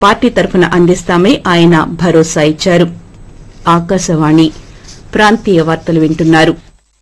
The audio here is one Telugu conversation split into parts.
పార్టీ తరఫున అందిస్తామని ఆయన భరోసా ఇచ్చారు ఆకాశవాణి ప్రాంతీయ వార్తలు వింటున్నారు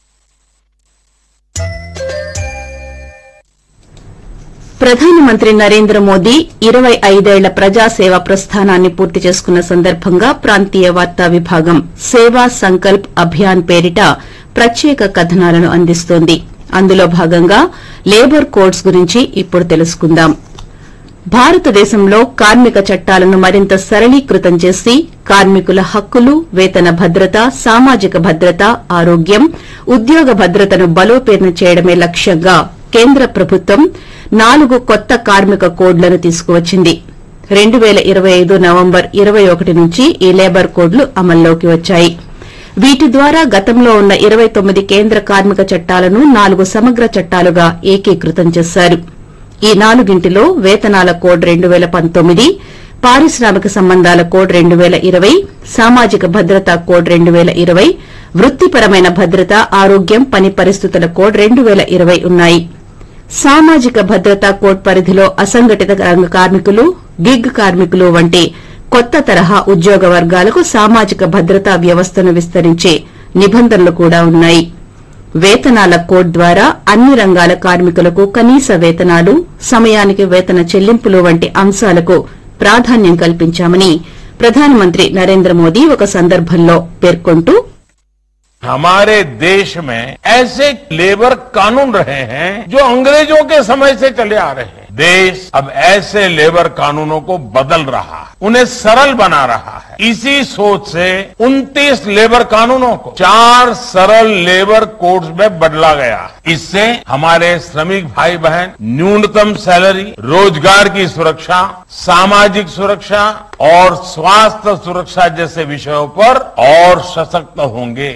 ప్రధానమంత్రి నరేంద్ర మోదీ ఇరవై ఐదేళ్ల ప్రజాసేవ ప్రస్థానాన్ని పూర్తి చేసుకున్న సందర్భంగా ప్రాంతీయ వార్తా విభాగం సేవా సంకల్ప్ అభియాన్ పేరిట ప్రత్యేక కథనాలను అందిస్తోంది అందులో భాగంగా లేబర్ కోడ్స్ గురించి ఇప్పుడు తెలుసుకుందాం భారతదేశంలో కార్మిక చట్టాలను మరింత సరళీకృతం చేసి కార్మికుల హక్కులు వేతన భద్రత సామాజిక భద్రత ఆరోగ్యం ఉద్యోగ భద్రతను బలోపేతం చేయడమే లక్ష్యంగా కేంద్ర ప్రభుత్వం నాలుగు కొత్త కార్మిక కోడ్లను తీసుకువచ్చింది రెండు పేల ఇరవై ఐదు నవంబర్ ఇరవై ఒకటి నుంచి ఈ లేబర్ కోడ్లు అమల్లోకి వచ్చాయి వీటి ద్వారా గతంలో ఉన్న ఇరవై తొమ్మిది కేంద్ర కార్మిక చట్టాలను నాలుగు సమగ్ర చట్టాలుగా ఏకీకృతం చేశారు ఈ నాలుగింటిలో వేతనాల కోడ్ రెండు పేల పంతొమ్మిది పారిశ్రామిక సంబంధాల కోడ్ రెండు పేల ఇరవై సామాజిక భద్రతా కోడ్ రెండు పేల ఇరవై వృత్తిపరమైన భద్రత ఆరోగ్యం పని పరిస్థితుల కోడ్ రెండు పేల ఇరవై ఉన్నాయి సామాజిక భద్రతా కోడ్ పరిధిలో అసంఘటిత రంగ కార్మికులు గిగ్ కార్మికులు వంటి కొత్త తరహా ఉద్యోగ వర్గాలకు సామాజిక భద్రతా వ్యవస్థను విస్తరించే నిబంధనలు కూడా ఉన్నాయి వేతనాల కోడ్ ద్వారా అన్ని రంగాల కార్మికులకు కనీస వేతనాలు సమయానికి వేతన చెల్లింపులు వంటి అంశాలకు ప్రాధాన్యం కల్పించామని ప్రధానమంత్రి నరేంద్ర మోదీ ఒక సందర్భంలో పేర్కొంటూ हमारे देश में ऐसे लेबर कानून रहे हैं जो अंग्रेजों के समय से चले आ रहे हैं देश अब ऐसे लेबर कानूनों को बदल रहा है उन्हें सरल बना रहा है इसी सोच से 29 लेबर कानूनों को चार सरल लेबर कोड्स में बदला गया है इससे हमारे श्रमिक भाई बहन न्यूनतम सैलरी रोजगार की सुरक्षा सामाजिक सुरक्षा और स्वास्थ्य सुरक्षा जैसे विषयों पर और सशक्त होंगे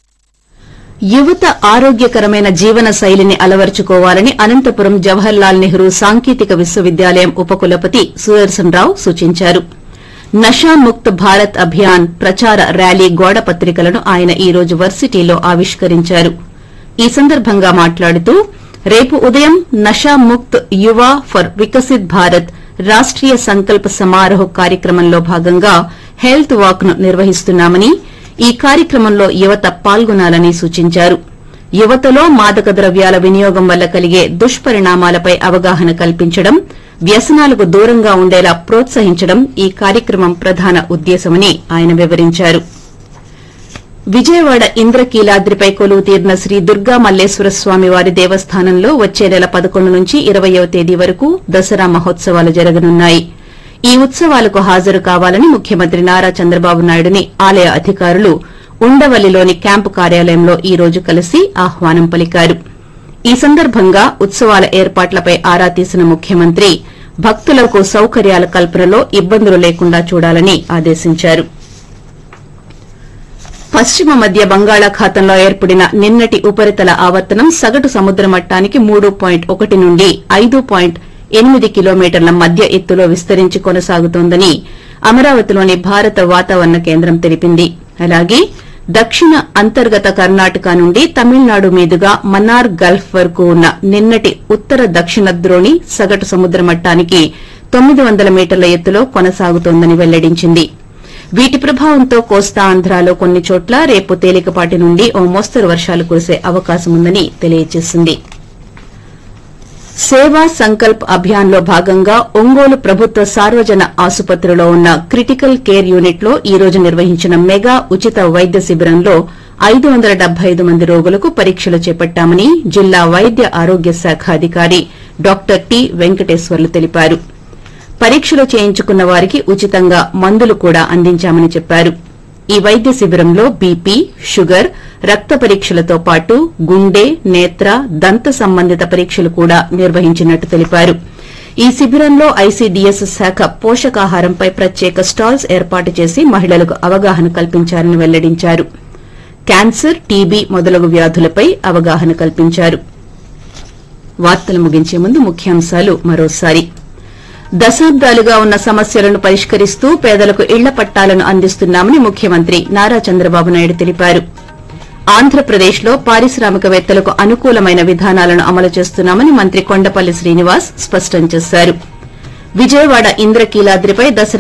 యువత ఆరోగ్యకరమైన జీవన శైలిని అలవర్చుకోవాలని అనంతపురం జవహర్లాల్ నెహ్రూ సాంకేతిక విశ్వవిద్యాలయం ఉపకులపతి సుదర్శన్ రావు సూచించారు నషాముక్త్ భారత్ అభియాన్ ప్రచార ర్యాలీ గోడ పత్రికలను ఆయన ఈ రోజు వర్సిటీలో ఆవిష్కరించారు ఈ సందర్భంగా మాట్లాడుతూ రేపు ఉదయం నషాముక్త్ యువ ఫర్ వికసిత్ భారత్ రాష్ట్రీయ సంకల్ప సమారోహ్ కార్యక్రమంలో భాగంగా హెల్త్ వాక్ ను నిర్వహిస్తున్నామని ఈ కార్యక్రమంలో యువత పాల్గొనాలని సూచించారు యువతలో మాదక ద్రవ్యాల వినియోగం వల్ల కలిగే దుష్పరిణామాలపై అవగాహన కల్పించడం వ్యసనాలకు దూరంగా ఉండేలా ప్రోత్సహించడం ఈ కార్యక్రమం ప్రధాన ఉద్దేశమని ఆయన వివరించారు విజయవాడ ఇంద్రకీలాద్రిపై కొలువు తీరిన శ్రీ దుర్గా మల్లేశ్వర స్వామి వారి దేవస్థానంలో వచ్చే నెల పదకొండు నుంచి ఇరవయవ తేదీ వరకు దసరా మహోత్సవాలు జరగనున్నాయి ఈ ఉత్సవాలకు హాజరు కావాలని ముఖ్యమంత్రి నారా చంద్రబాబు నాయుడుని ఆలయ అధికారులు ఉండవల్లిలోని క్యాంపు కార్యాలయంలో ఈ రోజు కలిసి ఆహ్వానం పలికారు ఈ సందర్భంగా ఉత్సవాల ఏర్పాట్లపై ఆరా తీసిన ముఖ్యమంత్రి భక్తులకు సౌకర్యాల కల్పనలో ఇబ్బందులు లేకుండా చూడాలని ఆదేశించారు పశ్చిమ మధ్య బంగాళాఖాతంలో ఏర్పడిన నిన్నటి ఉపరితల ఆవర్తనం సగటు సముద్ర మట్టానికి మూడు పాయింట్ ఒకటి నుండి ఐదు పాయింట్ ఎనిమిది కిలోమీటర్ల మధ్య ఎత్తులో విస్తరించి కొనసాగుతోందని అమరావతిలోని భారత వాతావరణ కేంద్రం తెలిపింది అలాగే దక్షిణ అంతర్గత కర్ణాటక నుండి తమిళనాడు మీదుగా మన్నార్ గల్ఫ్ వరకు ఉన్న నిన్నటి ఉత్తర దక్షిణ ద్రోణి సగటు సముద్ర మట్టానికి తొమ్మిది వందల మీటర్ల ఎత్తులో కొనసాగుతోందని వెల్లడించింది వీటి ప్రభావంతో కోస్తా ఆంధ్రాలో కొన్ని చోట్ల రేపు తేలికపాటి నుండి ఓ మోస్తరు వర్షాలు కురిసే అవకాశముందని తెలియజేసింది సేవా సంకల్ప్ అభియాన్ లో భాగంగా ఒంగోలు ప్రభుత్వ సార్వజన ఆసుపత్రిలో ఉన్న క్రిటికల్ కేర్ యూనిట్ లో ఈ రోజు నిర్వహించిన మెగా ఉచిత వైద్య శిబిరంలో ఐదు వందల డెబ్బై ఐదు మంది రోగులకు పరీక్షలు చేపట్టామని జిల్లా వైద్య ఆరోగ్య శాఖ అధికారి డాక్టర్ టి వెంకటేశ్వర్లు తెలిపారు పరీక్షలు చేయించుకున్న వారికి ఉచితంగా మందులు కూడా అందించామని చెప్పారు ఈ వైద్య శిబిరంలో బీపీ షుగర్ రక్త పరీక్షలతో పాటు గుండె నేత్ర దంత సంబంధిత పరీక్షలు కూడా నిర్వహించినట్టు తెలిపారు ఈ శిబిరంలో ఐసీడీఎస్ శాఖ పోషకాహారంపై ప్రత్యేక స్టాల్స్ ఏర్పాటు చేసి మహిళలకు అవగాహన కల్పించారని వెల్లడించారు క్యాన్సర్ టీబీ మొదలగు వ్యాధులపై అవగాహన కల్పించారు వార్తలు ముగించే ముందు ముఖ్యాంశాలు మరోసారి దశాబ్దాలుగా ఉన్న సమస్యలను పరిష్కరిస్తూ పేదలకు ఇళ్ల పట్టాలను అందిస్తున్నామని ముఖ్యమంత్రి నారా చంద్రబాబు నాయుడు తెలిపారు ఆంధ్రప్రదేశ్లో పారిశ్రామికవేత్తలకు అనుకూలమైన విధానాలను అమలు చేస్తున్నామని మంత్రి కొండపల్లి శ్రీనివాస్ స్పష్టం చేశారు విజయవాడ ఇంద్రకీలాద్రిపై దసరా